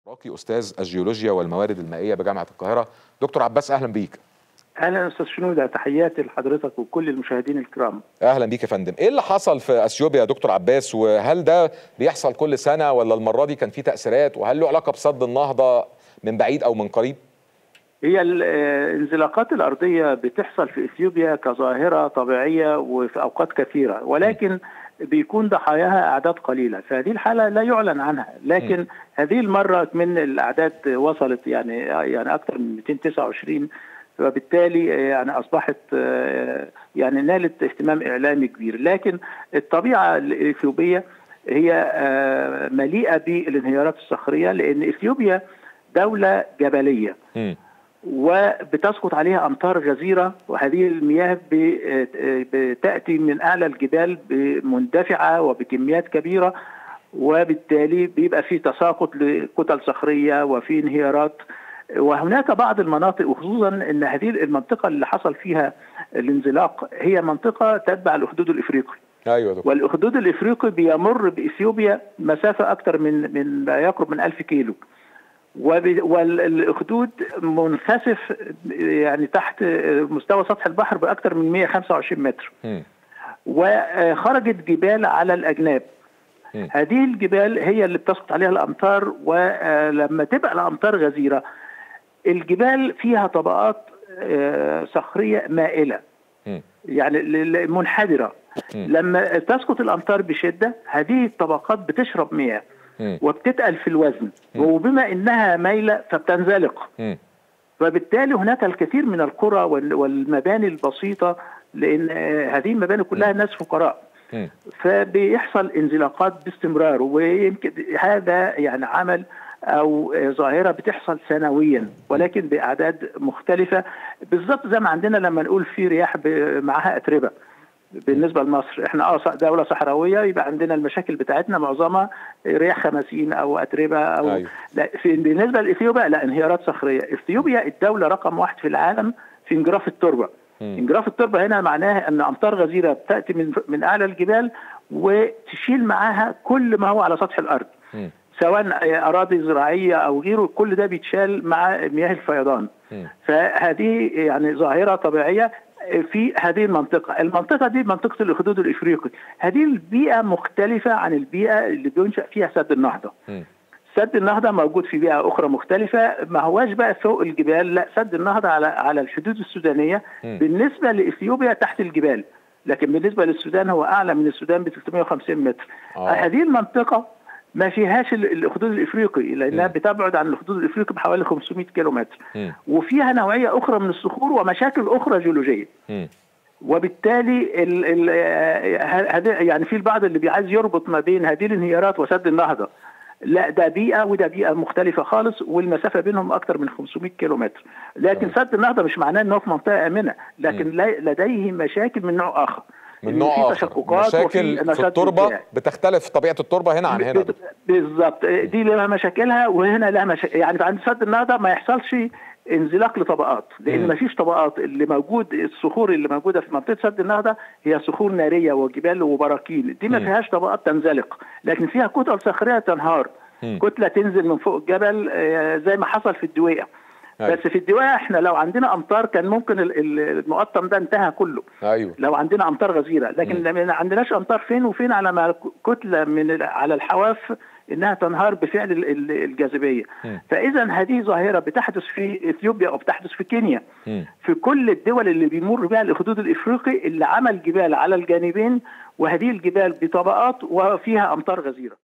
راقي استاذ الجيولوجيا والموارد المائيه بجامعه القاهره دكتور عباس اهلا بيك اهلا استاذ شنوده تحياتي لحضرتك وكل المشاهدين الكرام اهلا بيك يا فندم ايه اللي حصل في اثيوبيا يا دكتور عباس وهل ده بيحصل كل سنه ولا المره دي كان في تاثيرات وهل له علاقه بسد النهضه من بعيد او من قريب هي الانزلاقات الارضيه بتحصل في اثيوبيا كظاهره طبيعيه وفي اوقات كثيره ولكن بيكون ضحاياها اعداد قليله فهذه الحاله لا يعلن عنها لكن م. هذه المره من الاعداد وصلت يعني يعني اكثر من 229 وبالتالي يعني اصبحت يعني نالت اهتمام اعلامي كبير لكن الطبيعه الاثيوبيه هي مليئه بالانهيارات الصخريه لان اثيوبيا دوله جبليه م. وبتسقط عليها امطار غزيره وهذه المياه بتاتي من اعلى الجبال مندفعه وبكميات كبيره وبالتالي بيبقى في تساقط لكتل صخريه وفي انهيارات وهناك بعض المناطق وخصوصا ان هذه المنطقه اللي حصل فيها الانزلاق هي منطقه تتبع الاخدود الافريقي ايوه دكتور. والاخدود الافريقي بيمر باثيوبيا مسافه اكثر من من ما يقرب من 1000 كيلو والاخدود منخسف يعني تحت مستوى سطح البحر باكثر من 125 متر م. وخرجت جبال على الاجناب م. هذه الجبال هي اللي بتسقط عليها الامطار ولما تبقى الامطار غزيره الجبال فيها طبقات صخريه مائله م. يعني منحدره لما تسقط الامطار بشده هذه الطبقات بتشرب مياه وبتتقل في الوزن وبما انها مايله فبتنزلق فبالتالي هناك الكثير من القرى والمباني البسيطه لان هذه المباني كلها ناس فقراء فبيحصل انزلاقات باستمرار ويمكن هذا يعني عمل او ظاهره بتحصل سنويا ولكن باعداد مختلفه بالظبط زي ما عندنا لما نقول في رياح معاها اتربه بالنسبه لمصر احنا اه دوله صحراويه يبقى عندنا المشاكل بتاعتنا معظمها رياح خمسين او اتربه او أيوه. لا في بالنسبه لاثيوبيا لا انهيارات صخريه اثيوبيا الدوله رقم واحد في العالم في انجراف التربه م. انجراف التربه هنا معناها ان امطار غزيره بتاتي من من اعلى الجبال وتشيل معاها كل ما هو على سطح الارض م. سواء اراضي زراعيه او غيره كل ده بيتشال مع مياه الفيضان م. فهذه يعني ظاهره طبيعيه في هذه المنطقة المنطقة دي منطقة الأخدود الإفريقي هذه البيئة مختلفة عن البيئة اللي بينشأ فيها سد النهضة م. سد النهضة موجود في بيئة أخرى مختلفة ما هواش بقى فوق الجبال لا سد النهضة على على الحدود السودانية م. بالنسبة لإثيوبيا تحت الجبال لكن بالنسبة للسودان هو أعلى من السودان ب 350 متر آه. هذه المنطقة ما فيهاش الاخدود الافريقي لانها م. بتبعد عن الاخدود الافريقي بحوالي 500 كيلو متر م. وفيها نوعيه اخرى من الصخور ومشاكل اخرى جيولوجيه م. وبالتالي ال ال يعني في البعض اللي عايز يربط ما بين هذه الانهيارات وسد النهضه لا ده بيئه وده بيئه مختلفه خالص والمسافه بينهم اكثر من 500 كيلو متر لكن سد النهضه مش معناه انه في منطقه امنه لكن لديه مشاكل من نوع اخر من نوع اخر مشاكل في التربه بتختلف طبيعه التربه هنا عن هنا بالظبط دي لها مشاكلها وهنا لها مشاكل يعني عند سد النهضه ما يحصلش انزلاق لطبقات لان ما فيش طبقات اللي موجود الصخور اللي موجوده في منطقه سد النهضه هي صخور ناريه وجبال وبراكين دي ما فيهاش طبقات تنزلق لكن فيها كتل صخريه تنهار م. كتله تنزل من فوق الجبل زي ما حصل في الدويقه أيوة. بس في الدواء احنا لو عندنا امطار كان ممكن المقطم ده انتهى كله ايوه لو عندنا امطار غزيره لكن ما عندناش امطار فين وفين على ما كتله من على الحواف انها تنهار بفعل الجاذبيه فاذا هذه ظاهره بتحدث في اثيوبيا وبتحدث في كينيا م. في كل الدول اللي بيمر بها الاخدود الافريقي اللي عمل جبال على الجانبين وهذه الجبال بطبقات وفيها امطار غزيره